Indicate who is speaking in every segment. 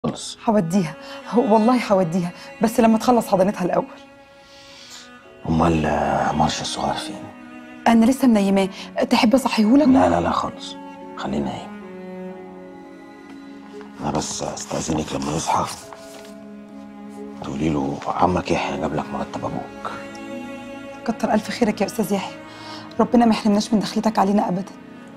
Speaker 1: خالص
Speaker 2: هوديها هو والله هوديها بس لما تخلص حضانتها الاول
Speaker 1: امال آه، مارش الصغير فين
Speaker 2: انا لسه منيماه تحب اصحيهولك
Speaker 1: لا لا لا خالص خليه نايم انا بس استاذنك لما يصحى تقولي له عمك يحيى جاب لك مرتب ابوك
Speaker 2: كتر الف خيرك يا استاذ يحيى ربنا ما يحرمناش من دخلتك علينا ابدا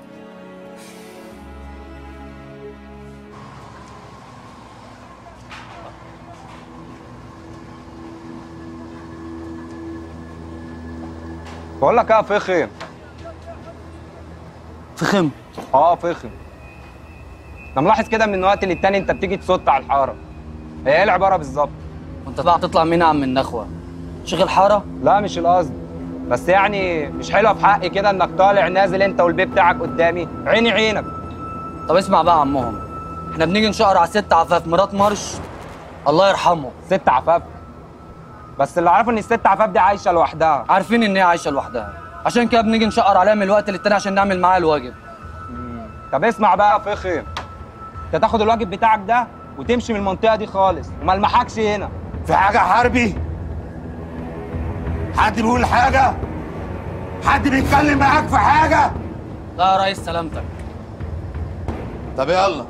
Speaker 3: بقول لك ايه يا فخم
Speaker 4: فخم
Speaker 3: اه فخم انا ملاحظ كده من وقت للتاني انت بتيجي تصد على الحاره هي ايه العباره بالظبط
Speaker 4: وانت بقى تطلع مين يا عم النخوه شغل حاره
Speaker 3: لا مش القصد بس يعني مش حلوه في حقي كده انك طالع نازل انت والبيت بتاعك قدامي عيني عينك
Speaker 4: طب اسمع بقى يا عمهم احنا بنيجي نشقر على ست عفاف مرات مرش الله يرحمه
Speaker 3: ست عفاف بس اللي اعرفه ان الست عفاف دي عايشه لوحدها
Speaker 4: عارفين ان هي عايشه لوحدها عشان كده بنيجي نشقر عليها من الوقت للتاني عشان نعمل معاها الواجب
Speaker 3: طب اسمع بقى يا فخم انت تاخد الواجب بتاعك ده وتمشي من المنطقه دي خالص وما المحكش هنا
Speaker 5: في حاجة حربي؟ حد بيقول حاجة؟ حد بيتكلم معاك في حاجة؟
Speaker 4: لا يا ريس سلامتك
Speaker 5: طب يلا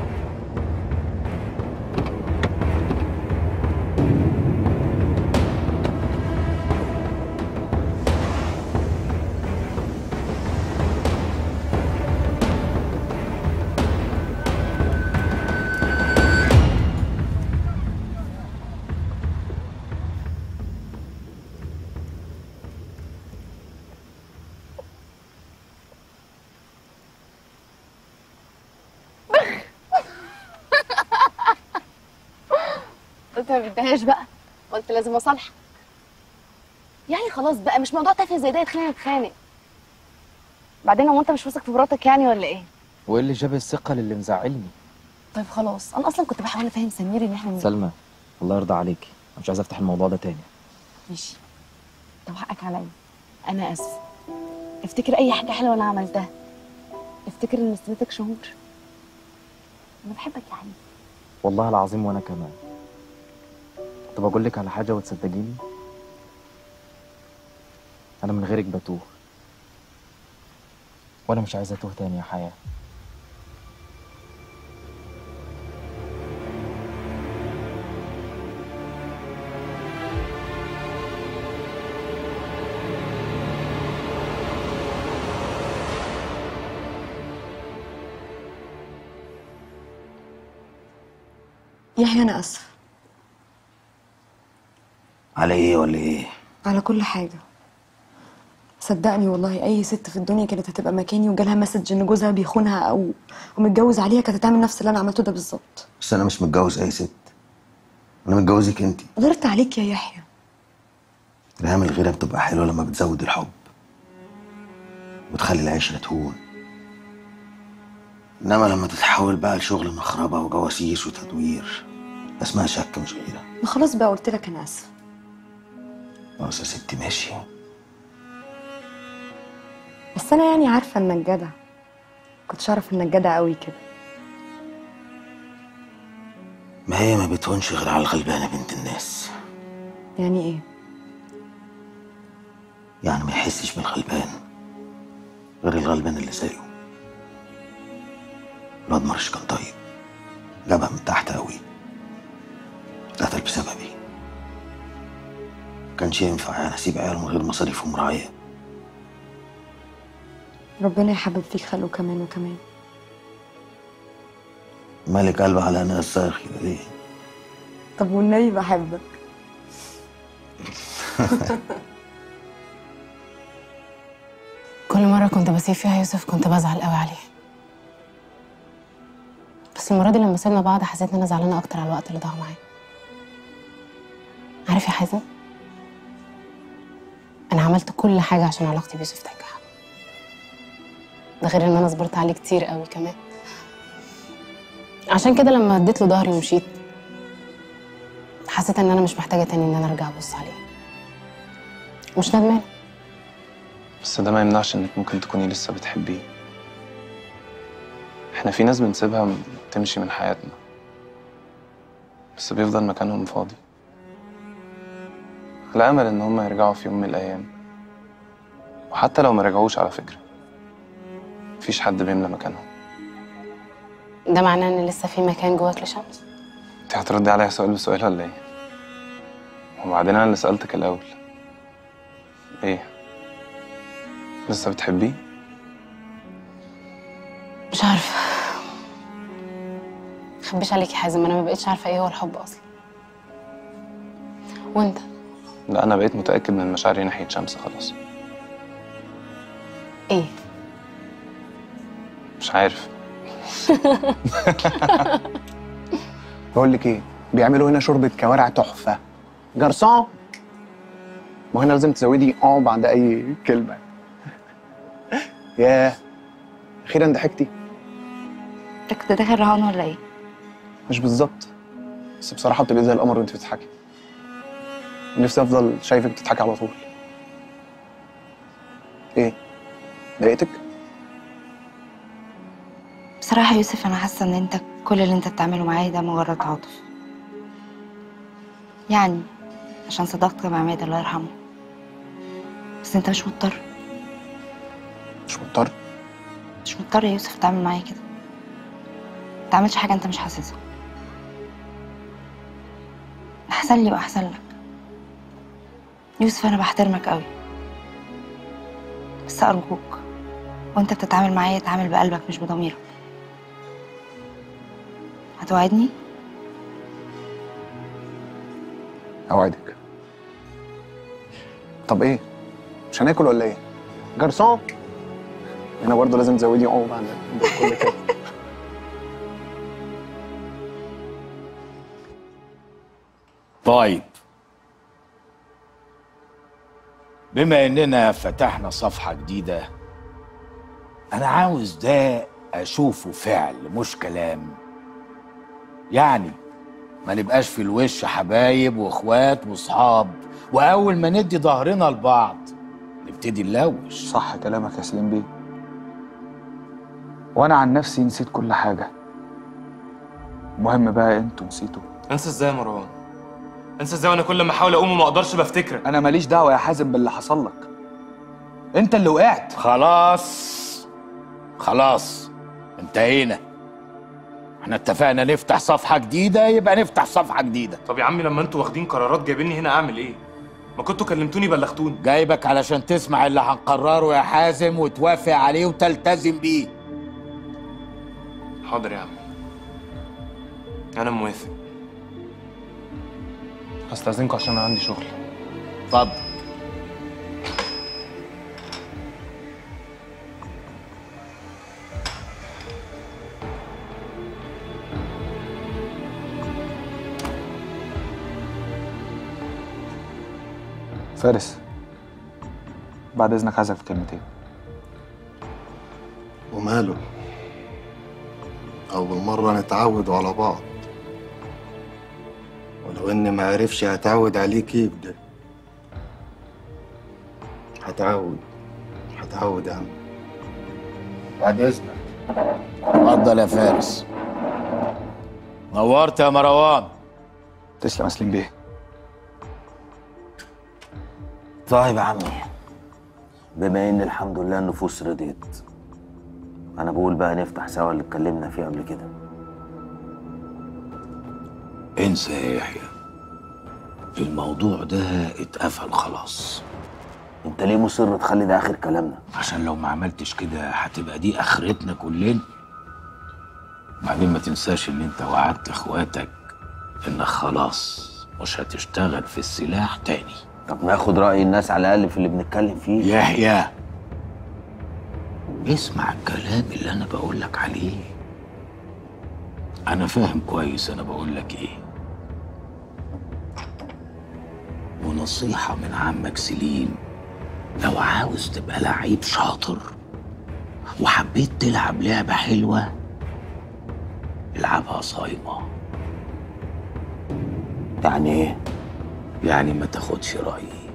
Speaker 6: قلت ما بديهاش بقى قلت لازم اصالحك يعني خلاص بقى مش موضوع تافه زي ده يتخانق نتخانق بعدين هو انت مش واثق في مراتك يعني ولا ايه
Speaker 7: وايه اللي جاب الثقه للي مزعلني
Speaker 6: طيب خلاص انا اصلا كنت بحاول افهم سمير ان احنا
Speaker 7: سلمى الله يرضى عليكي انا مش عايز افتح الموضوع ده تاني
Speaker 6: ماشي طب حقك عليا انا اسف افتكر اي حاجه حلوه انا عملتها افتكر ان استنيتك شهور انا بحبك يا حبيبي
Speaker 7: والله العظيم وانا كمان طب اقول لك على حاجه وتصدقيني انا من غيرك بتوه وانا مش عايز اتوه تاني يا حياه
Speaker 8: يحيى انا اسفه
Speaker 1: على ايه ولا ايه
Speaker 8: على كل حاجه صدقني والله اي ست في الدنيا كانت هتبقى مكاني وجالها مسج ان جوزها بيخونها او ومتجوز عليها كانت هتعمل نفس اللي انا عملته ده بالظبط
Speaker 1: بس انا مش متجوز اي ست انا متجوزك انت
Speaker 8: غيرت عليك يا يحيى
Speaker 1: ريهام الغيره بتبقى حلوه لما بتزود الحب وتخلي العشره تهون انما لما تتحول بقى لشغل مخربه وجواسيس وتدوير اسمها شك مش غيره
Speaker 8: ما خلاص بقى قلت لك انا اسفه
Speaker 1: خلاص يا ستي ماشي
Speaker 8: بس انا يعني عارفه انك جدع كنتش اعرف انك جدع قوي كده
Speaker 1: ما هي ما بتهونش غير على الغلبانه بنت الناس
Speaker 8: يعني ايه
Speaker 1: يعني ما يحسش بالغلبان غير الغلبان اللي زيه الواد مرش كان طيب جابها من تحت قوي اتقتل بسببي كانش ينفع يعني اسيب عياله من غير مصاريف ومراعيه
Speaker 8: ربنا يحبب فيك خلقه كمان وكمان
Speaker 1: مالك قلب على ناس صايغ كده ليه
Speaker 8: طب والنبي بحبك
Speaker 9: كل مرة كنت بسيب فيها يوسف كنت بزعل قوي عليه بس المرة دي لما سيبنا بعض حسيت ان انا زعلانة اكتر على الوقت اللي ضاع معاه عارف يا حازم انا عملت كل حاجة عشان علاقتي بيوسف تنجح ده غير ان انا صبرت عليه كتير قوي كمان عشان كده لما اديت له ظهري ومشيت حسيت ان انا مش محتاجة تاني ان انا ارجع ابص عليه مش ندمانة
Speaker 10: بس ده ما يمنعش انك ممكن تكوني لسه بتحبيه احنا في ناس بنسيبها تمشي من حياتنا بس بيفضل مكانهم فاضي على أمل إن هم يرجعوا في يوم من الأيام وحتى لو ما رجعوش على فكرة مفيش حد بيملى مكانهم
Speaker 9: ده معناه ان لسه في مكان جواك لشمس
Speaker 10: انت هتردي عليا سؤال بسؤال ولا ايه؟ وبعدين انا اللي سألتك الأول ايه؟ لسه بتحبيه؟
Speaker 9: مش عارفه مخبيش عليك يا حازم انا ما بقتش عارفه ايه هو الحب اصلا وانت
Speaker 10: لا أنا بقيت متأكد من مشاعري ناحية شمس خلاص
Speaker 9: ايه
Speaker 10: مش عارف
Speaker 11: بقول لك ايه بيعملوا هنا شوربه كوارع تحفه جرسون وهنا لازم تزودي اه بعد اي كلمه ياه اخيرا ضحكتي
Speaker 2: انت كنت داخل رهان ولا ايه؟
Speaker 11: مش بالظبط بس بصراحه بتبقي زي القمر وانت بتضحكي نفسي افضل شايفك بتضحكي على طول ايه ضايقتك
Speaker 2: بصراحة يا يوسف أنا حاسة إن أنت كل اللي أنت بتعمله معايا ده مجرد عاطف يعني عشان صداقتك مع عماد الله يرحمه بس أنت مش مضطر
Speaker 11: مش مضطر
Speaker 2: مش مضطر يا يوسف تعمل معايا كده متعملش حاجة أنت مش حاسسها أحسن لي وأحسن لك يوسف أنا بحترمك قوي بس أرجوك وأنت بتتعامل معايا اتعامل بقلبك مش بضميرك هتوعدني؟
Speaker 11: اوعدك طب ايه مش هناكل ولا ايه جرسون هنا برضه لازم تزودي اه بعد كل كده
Speaker 1: طيب بما اننا فتحنا صفحة جديدة انا عاوز ده اشوفه فعل مش كلام يعني ما نبقاش في الوش حبايب واخوات واصحاب واول ما ندي ظهرنا لبعض نبتدي نلوش
Speaker 7: صح كلامك يا سليم بيه وانا عن نفسي نسيت كل حاجه المهم بقى انتوا نسيتوا
Speaker 12: انسى ازاي يا مروان انسى ازاي وانا كل ما احاول اقوم وما اقدرش بفتكرك
Speaker 7: انا ماليش دعوه يا حازم باللي حصل لك انت اللي وقعت
Speaker 1: خلاص خلاص انتهينا احنا اتفقنا نفتح صفحة جديدة يبقى نفتح صفحة جديدة
Speaker 12: طب يا عمي لما انتوا واخدين قرارات جايبيني هنا اعمل ايه ما كنتوا كلمتوني بلغتوني
Speaker 1: جايبك علشان تسمع اللي هنقرره يا حازم وتوافق عليه وتلتزم بيه
Speaker 12: حاضر يا عم انا موافق
Speaker 10: هستأذنكم عشان أنا عندي شغل
Speaker 1: اتفضل
Speaker 7: فارس بعد اذنك عايزك في كلمتين
Speaker 5: وماله أول مرة نتعود على بعض ولو إني ما عرفش هتعود عليه كيف ده هتعود هتعود يا عم
Speaker 1: بعد اذنك اتفضل يا فارس نورت يا مروان
Speaker 7: تسلم يا سليم بيه
Speaker 1: طيب يا عمي بما ان الحمد لله النفوس رضيت انا بقول بقى نفتح سوا اللي اتكلمنا فيه قبل كده انسى يا يحيى الموضوع ده اتقفل خلاص انت ليه مصر تخلي ده اخر كلامنا عشان لو ما عملتش كده هتبقى دي اخرتنا كلنا وبعدين ما تنساش ان انت وعدت اخواتك انك خلاص مش هتشتغل في السلاح تاني طب ناخد رأي الناس على الأقل في اللي بنتكلم فيه يحيى اسمع الكلام اللي أنا بقول لك عليه أنا فاهم كويس أنا بقول لك إيه ونصيحة من عمك سليم لو عاوز تبقى لعيب شاطر وحبيت تلعب لعبة حلوة العبها صايمة يعني ايه؟ يعني ما تاخدش رأيي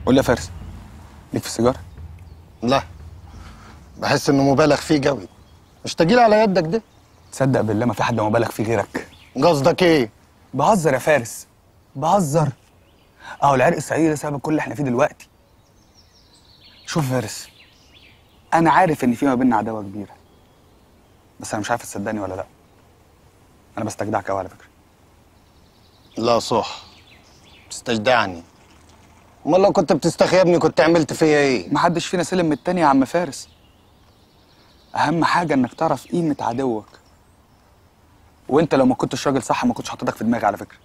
Speaker 11: قول لي يا فارس ليك في السيجاره
Speaker 13: لا بحس انه مبالغ فيه قوي مش تجيل على يدك ده
Speaker 11: تصدق بالله ما في حد مبالغ فيه غيرك
Speaker 13: قصدك ايه
Speaker 11: بهزر يا فارس بهزر اهو العرق الصعيدي ده سبب كل اللي احنا فيه دلوقتي شوف يا فارس انا عارف ان في ما بيننا عداوه كبيره بس انا مش عارف تصدقني ولا لا انا بستجدعك قوي على فكره
Speaker 13: لا صح بتستجدعني امال لو كنت بتستخيبني كنت عملت فيا ايه
Speaker 11: محدش فينا سلم من التاني يا عم فارس اهم حاجه انك تعرف قيمه عدوك وانت لو ما كنتش راجل صح ما كنتش حاططك في دماغي على فكره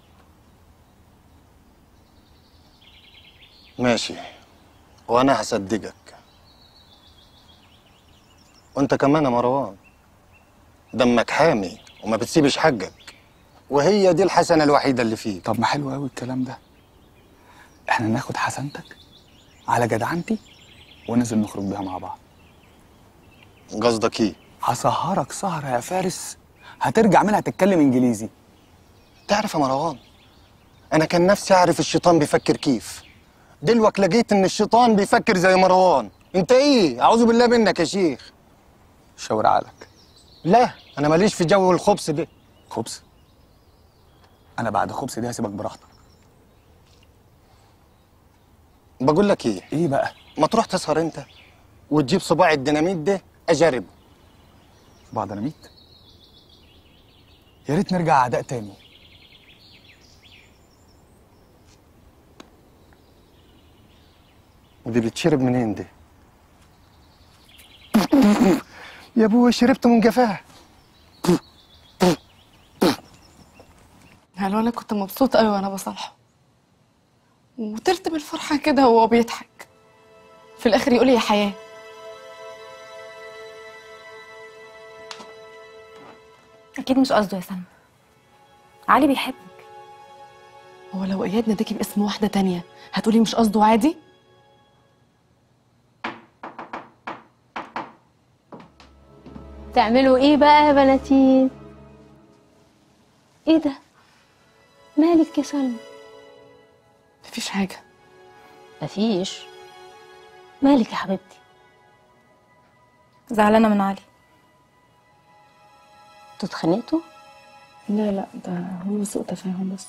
Speaker 13: ماشي وانا هصدقك وانت كمان يا مروان دمك حامي وما بتسيبش حقك وهي دي الحسنه الوحيده اللي فيك
Speaker 11: طب ما حلو قوي الكلام ده احنا ناخد حسنتك على جدعنتي وننزل نخرج بيها مع بعض
Speaker 13: قصدك ايه
Speaker 11: هسهرك سهره يا فارس هترجع منها تتكلم انجليزي
Speaker 13: تعرف يا مروان انا كان نفسي اعرف الشيطان بيفكر كيف دلوقتي لقيت ان الشيطان بيفكر زي مروان انت ايه اعوذ بالله منك يا شيخ
Speaker 11: شاور عقلك
Speaker 13: لا انا ماليش في جو الخبز ده
Speaker 11: خبز انا بعد خبز دي هسيبك براحتك
Speaker 13: بقول لك ايه
Speaker 11: ايه بقى
Speaker 13: ما تروح تسهر انت وتجيب صباع الديناميت ده اجربه
Speaker 11: صباع ديناميت يا ريت نرجع اعداء تاني
Speaker 13: ودي بتشرب منين دي يا ابوي شربت من جفاه
Speaker 14: هلو انا كنت مبسوطه قوي وانا بصالحه وطرت من الفرحه كده وهو بيضحك في الاخر يقول لي يا حياه
Speaker 15: اكيد مش قصده يا سلمى علي بيحبك
Speaker 14: هو لو اياد ناداكي باسم واحده تانية هتقولي مش قصده عادي
Speaker 16: تعملوا ايه بقى يا بناتين ايه ده مالك يا سلمى
Speaker 14: مفيش حاجه
Speaker 16: مفيش مالك يا حبيبتي
Speaker 15: زعلانه من علي
Speaker 16: انتوا اتخانقتوا
Speaker 14: لا لا ده هو سوء تفاهم بس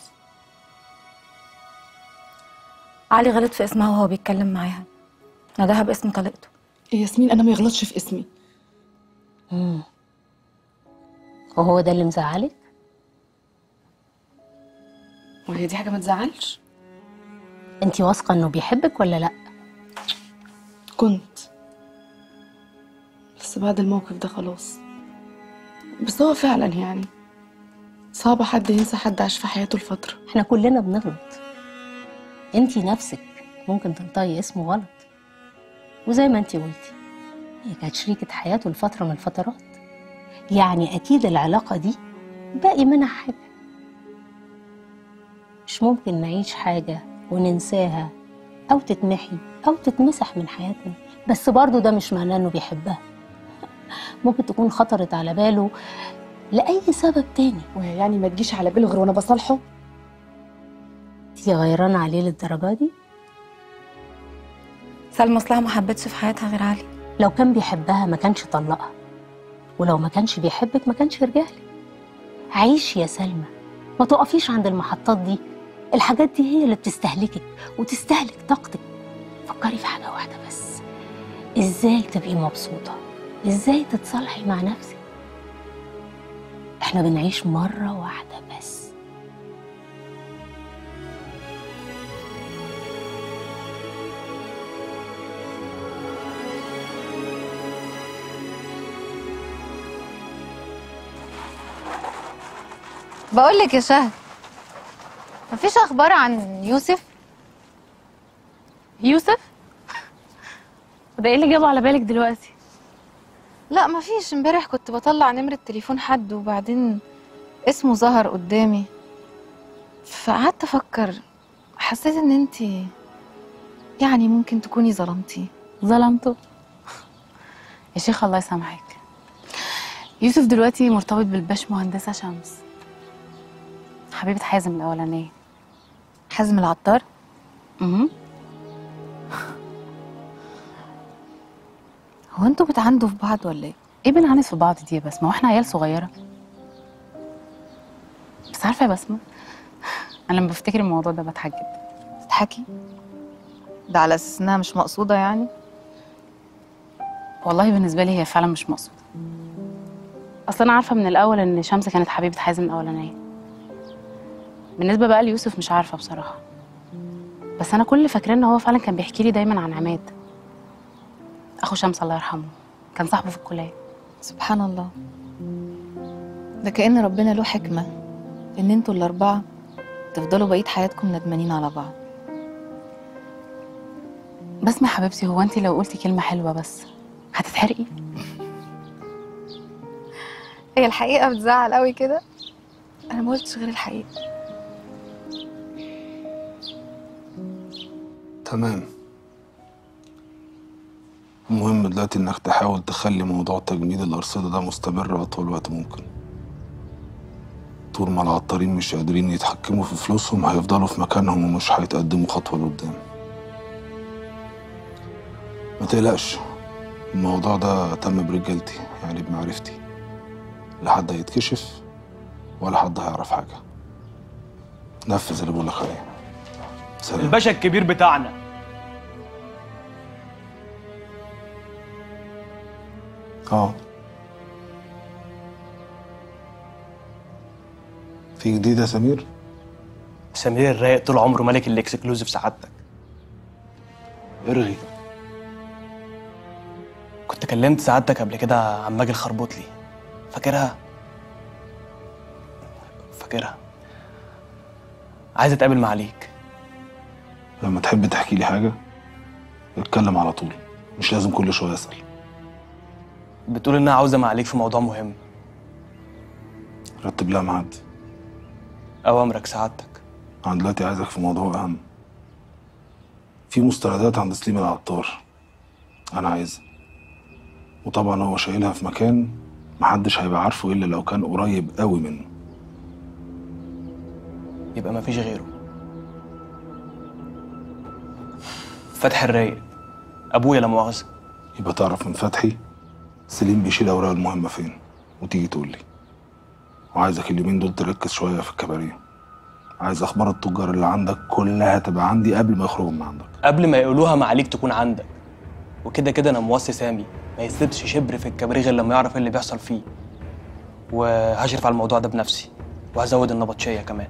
Speaker 15: علي غلط في اسمها وهو بيتكلم معاها ناداها باسم طليقته
Speaker 14: ياسمين انا ما يغلطش في اسمي
Speaker 16: امم وهو ده اللي مزعلك
Speaker 14: وهي دي حاجه ما تزعلش
Speaker 16: انتي واثقه انه بيحبك ولا لا
Speaker 14: كنت بس بعد الموقف ده خلاص بس هو فعلا يعني صعب حد ينسى حد عاش في حياته لفترة
Speaker 16: احنا كلنا بنغلط انتي نفسك ممكن تنطقي اسمه غلط وزي ما انتي قلتي هي كانت شريكة حياته لفترة من الفترات يعني أكيد العلاقة دي باقي منها حاجة مش ممكن نعيش حاجة وننساها أو تتمحي أو تتمسح من حياتنا بس برضه ده مش معناه إنه بيحبها ممكن تكون خطرت على باله لأي سبب تاني
Speaker 14: وهي يعني ما تجيش على باله غير وأنا بصالحه
Speaker 16: انتي غيرانة عليه للدرجة دي
Speaker 15: سلمى اصلها ما حبتش في حياتها غير علي
Speaker 16: لو كان بيحبها ما كانش طلقها ولو ما كانش بيحبك ما كانش يرجعلك عيشي يا سلمى ما تقفيش عند المحطات دي الحاجات دي هي اللي بتستهلكك وتستهلك طاقتك فكري في حاجة واحدة بس ازاي تبقي مبسوطة ازاي تتصالحي مع نفسك احنا بنعيش مرة واحدة بس
Speaker 6: بقول لك يا شهد مفيش اخبار عن يوسف
Speaker 15: يوسف وده ايه اللي جابه على بالك دلوقتي
Speaker 6: لا مفيش امبارح كنت بطلع نمرة تليفون حد وبعدين اسمه ظهر قدامي فقعدت افكر حسيت ان انتي يعني ممكن تكوني ظلمتيه
Speaker 9: ظلمته يا شيخ الله يسامحك يوسف دلوقتي مرتبط بالباش مهندسة شمس حبيبة حازم الأولانية
Speaker 6: حازم العطار
Speaker 9: اها هو انتوا بتعاندوا في بعض ولا ايه؟ ايه بنعاند في بعض دي يا بسمة واحنا عيال صغيرة بس عارفة يا بسمة انا لما بفتكر الموضوع ده بضحك جدا
Speaker 17: تضحكي ده على اساس انها مش مقصوده يعني
Speaker 9: والله بالنسبة لي هي فعلا مش مقصودة اصل انا عارفة من الاول ان شمس كانت حبيبة حازم الاولانية بالنسبة بقى ليوسف مش عارفة بصراحة بس انا كل اللي فاكراه ان هو فعلا كان بيحكي لي دايما عن عماد اخو شمس الله يرحمه كان صاحبه في الكلية
Speaker 17: سبحان الله ده كأن ربنا له حكمة إن انتوا الأربعة تفضلوا بقية حياتكم ندمانين على بعض
Speaker 9: بسمة حبيبتي هو انت لو قلتي كلمة حلوة بس هتتحرقي
Speaker 17: هي الحقيقة بتزعل قوي كده أنا ما قلتش غير الحقيقة
Speaker 18: تمام المهم دلوقتي انك تحاول تخلي موضوع تجميد الأرصدة ده مستمر أطول وقت ممكن طول ما العطارين مش قادرين يتحكموا في فلوسهم هيفضلوا في مكانهم ومش هيتقدموا خطوة لقدام ما تقلقش الموضوع ده تم برجالتي يعني بمعرفتي لا حد هيتكشف ولا حد هيعرف حاجة نفذ اللي بقولك عليه سلام
Speaker 3: الباشا الكبير بتاعنا
Speaker 18: اه في جديد يا سمير
Speaker 19: سمير الرايق طول عمره ملك الاكسكلوزيف سعادتك
Speaker 18: ارغي
Speaker 19: كنت كلمت سعادتك قبل كده عن ماجي الخربوطلي فاكرها فاكرها عايز اتقابل مع عليك
Speaker 18: لما تحب تحكي لي حاجة اتكلم على طول مش لازم كل شوية أسأل
Speaker 19: بتقول انها عاوزه مع عليك في موضوع مهم
Speaker 18: رتب لها ميعاد
Speaker 19: اوامرك سعادتك
Speaker 18: أنا دلوقتي عايزك في موضوع أهم في مستندات عند سليم العطار أنا عايزها وطبعا هو شايلها في مكان محدش هيبقى عارفه إلا لو كان قريب قوي منه
Speaker 19: يبقى مفيش غيره فتحي الرايق ابويا لا مؤاخذه
Speaker 18: يبقى تعرف من فتحي سليم بيشيل أوراق المهمة فين وتيجي تقول لي وعايزك اليومين دول تركز شوية في الكباريه عايز أخبار التجار اللي عندك كلها تبقى عندي قبل ما يخرجوا من عندك
Speaker 19: قبل ما يقولوها مع عليك تكون عندك وكده كده انا موصي سامي ما يسيبش شبر في الكباريه غير لما يعرف ايه اللي بيحصل فيه وهشرف على الموضوع ده بنفسي وهزود النبطشيه كمان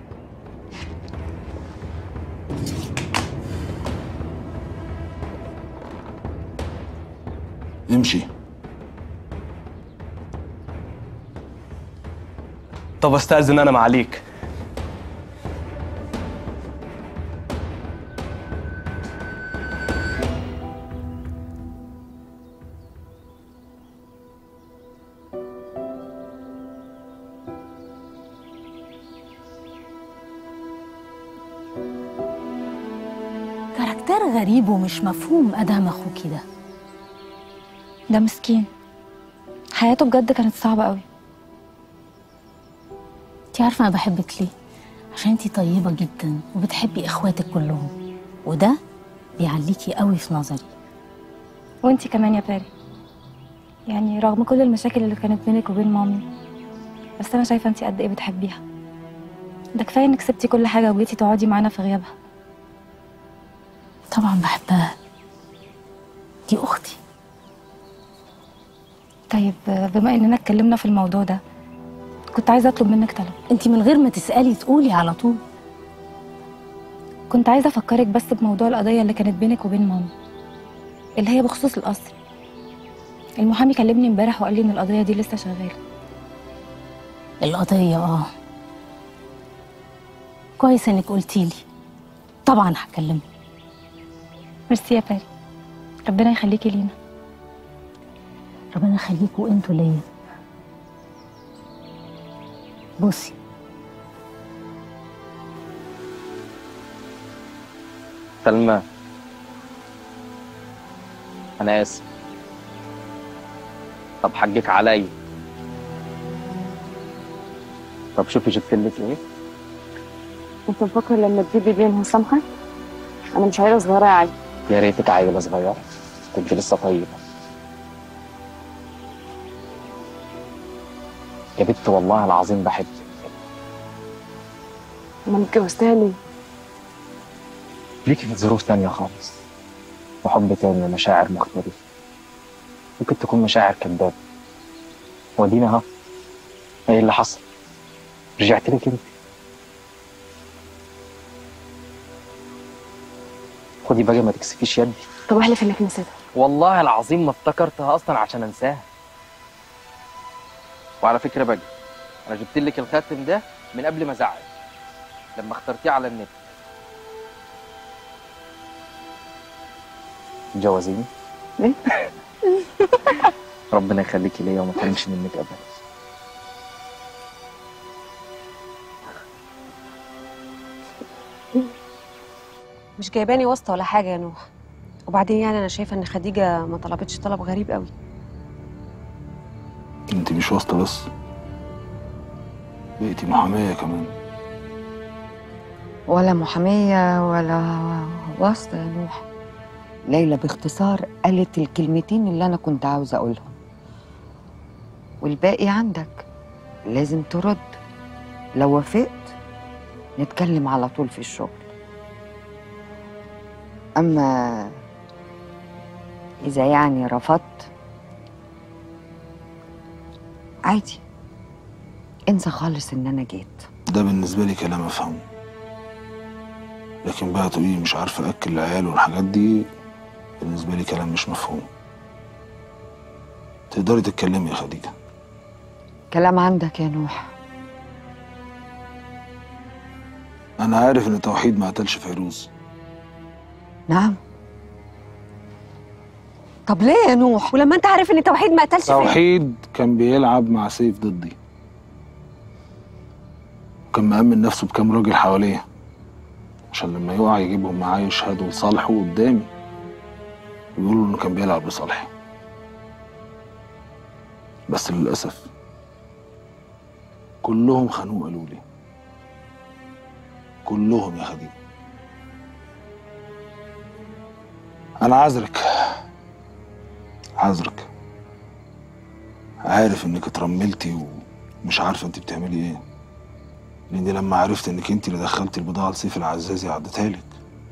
Speaker 18: امشي
Speaker 19: طب استاذن انا مع عليك
Speaker 16: كاركتر غريب ومش مفهوم ادهم اخوكي ده
Speaker 15: ده مسكين حياته بجد كانت صعبة قوي
Speaker 16: انت عارفه انا بحبك ليه عشان انت طيبه جدا وبتحبي اخواتك كلهم وده بيعليكي قوي في نظري
Speaker 15: وانتي كمان يا باري يعني رغم كل المشاكل اللي كانت بينك وبين مامي بس انا شايفه انتي قد ايه بتحبيها ده كفايه انك سبتي كل حاجه وجيتي تقعدي معانا في غيابها
Speaker 16: طبعا بحبها دي اختي
Speaker 15: طيب بما اننا اتكلمنا في الموضوع ده كنت عايزه اطلب منك طلب
Speaker 16: انت من غير ما تسالي تقولي على طول
Speaker 15: كنت عايزه افكرك بس بموضوع القضيه اللي كانت بينك وبين ماما اللي هي بخصوص القصر المحامي كلمني امبارح وقال لي ان القضيه دي لسه شغاله
Speaker 16: القضيه اه كويس انك قلتي لي طبعا هكلمه
Speaker 15: ميرسي يا باري ربنا يخليكي لينا
Speaker 16: ربنا يخليكوا انتوا ليا بصي
Speaker 7: سلمى انا اسف طب حقك عليا طب شوفي جبت لك ايه
Speaker 6: انت مفكر لما تجيبي بين هسامحك انا مش عيله صغيره يا علي
Speaker 7: يا ريتك عيله صغيره كنت لسه طيبه يا بت والله العظيم بحبك
Speaker 6: ما اتجوزتها ليه؟
Speaker 7: ليكي في ظروف تانية خالص وحب تاني ومشاعر مختلفة ممكن تكون مشاعر كدابة ودينا اهو ايه اللي حصل رجعت لك انت خدي بقى ما تكسفيش يدي
Speaker 6: طب احلف انك نسيتها
Speaker 7: والله العظيم ما افتكرتها اصلا عشان انساها وعلى فكره بقى انا جبت لك الخاتم ده من قبل ما ازعل لما اخترتيه على النت جوازيني
Speaker 6: ليه؟
Speaker 7: ربنا يخليكي ليا وما تحرمش منك ابدا
Speaker 20: مش جايباني واسطة ولا حاجة يا نوح وبعدين يعني أنا شايفة إن خديجة ما طلبتش طلب غريب قوي
Speaker 18: انت مش واسطة بس بقيتي محامية كمان
Speaker 21: ولا محامية ولا واسطة يا نوح ليلى باختصار قالت الكلمتين اللي أنا كنت عاوزة أقولهم والباقي عندك لازم ترد لو وافقت نتكلم على طول في الشغل أما إذا يعني رفضت عادي انسى خالص إن أنا جيت
Speaker 18: ده بالنسبة لي كلام أفهمه لكن بقى تقولي مش عارفة أكل العيال والحاجات دي بالنسبة لي كلام مش مفهوم تقدري تتكلمي يا خديجة
Speaker 21: كلام عندك يا نوح
Speaker 18: أنا عارف إن توحيد ما قتلش فيروز
Speaker 21: نعم طب ليه يا نوح
Speaker 20: ولما أنت عارف إن توحيد ما قتلش فيا
Speaker 18: توحيد كان بيلعب مع سيف ضدي وكان مأمن نفسه بكام راجل حواليه عشان لما يقع يجيبهم معاه يشهدوا لصالحه قدامي يقولوا انه كان بيلعب لصالحي بس للأسف كلهم خانوه قالوا لي كلهم يا خديجة أنا عذرك عذرك عارف إنك اترملتي ومش عارفة أنت بتعملي إيه لأني لما عرفت إنك أنت اللي دخلتي البضاعة لسيف العزازي عدتها لك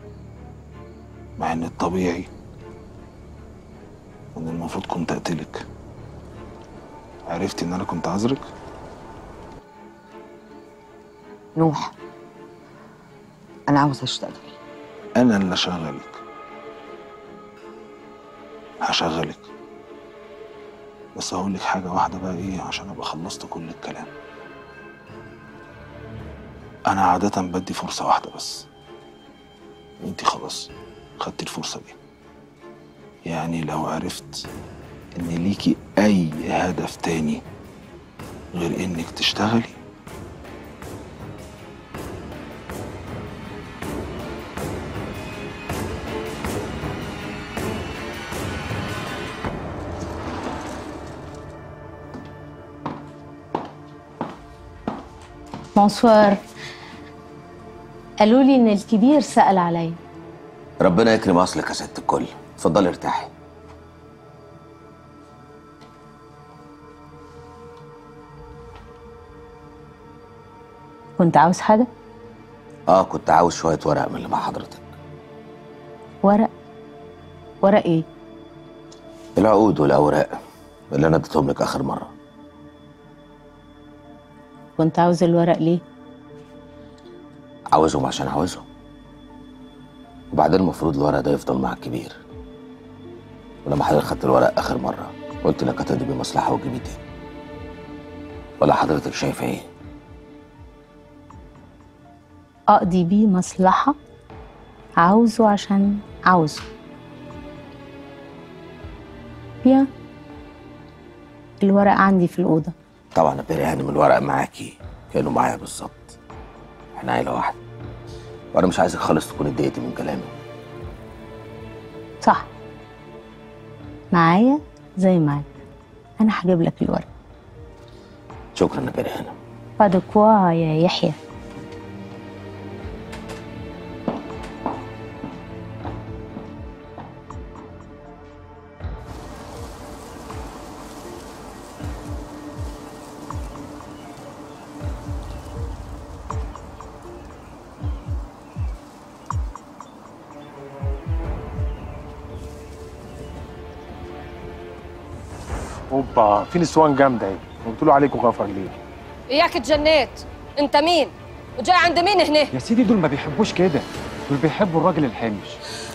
Speaker 18: مع إن الطبيعي إن المفروض كنت أقتلك عرفتي إن أنا كنت عذرك
Speaker 21: نوح أنا عاوزة أشتغل
Speaker 18: أنا اللي أشغلك هشغلك بس هقول لك حاجة واحدة بقى إيه عشان أبقى خلصت كل الكلام أنا عادة بدي فرصة واحدة بس وأنتي خلاص خدتي الفرصة دي يعني لو عرفت إن ليكي أي هدف تاني غير إنك تشتغلي
Speaker 16: بونسوار قالوا لي ان الكبير سأل عليا
Speaker 1: ربنا يكرم اصلك يا ست الكل اتفضلي ارتاحي
Speaker 16: كنت عاوز حاجة
Speaker 1: اه كنت عاوز شويه ورق من اللي مع حضرتك
Speaker 16: ورق ورق ايه
Speaker 1: العقود والاوراق اللي انا اديتهم لك اخر مره
Speaker 16: كنت عاوز الورق ليه
Speaker 1: عاوزهم عشان عاوزهم وبعدين المفروض الورق ده يفضل مع الكبير ولما حضرتك خدت الورق اخر مره قلت لك هتقضي بيه مصلحه وتجيبيه تاني ولا حضرتك شايفه ايه
Speaker 16: اقضي بيه مصلحة عاوزه عشان عاوزه يا الورق عندي في الأوضة
Speaker 1: طبعا يا بيري هانم الورق معاكي كانه معايا بالظبط احنا عيله واحده وانا مش عايزك خالص تكون اتضايقتي من كلامي
Speaker 16: صح معايا زي معاك أنا هجيب لك الورق
Speaker 1: شكرا يا بيري هانم
Speaker 16: بادكوا يا يحيى
Speaker 4: اوبا في نسوان جامده اهي قلت له عليكم غفر ليه
Speaker 22: اياك اتجنيت انت مين وجاي عند مين هنا
Speaker 23: يا سيدي دول ما بيحبوش كده دول بيحبوا الراجل الحمش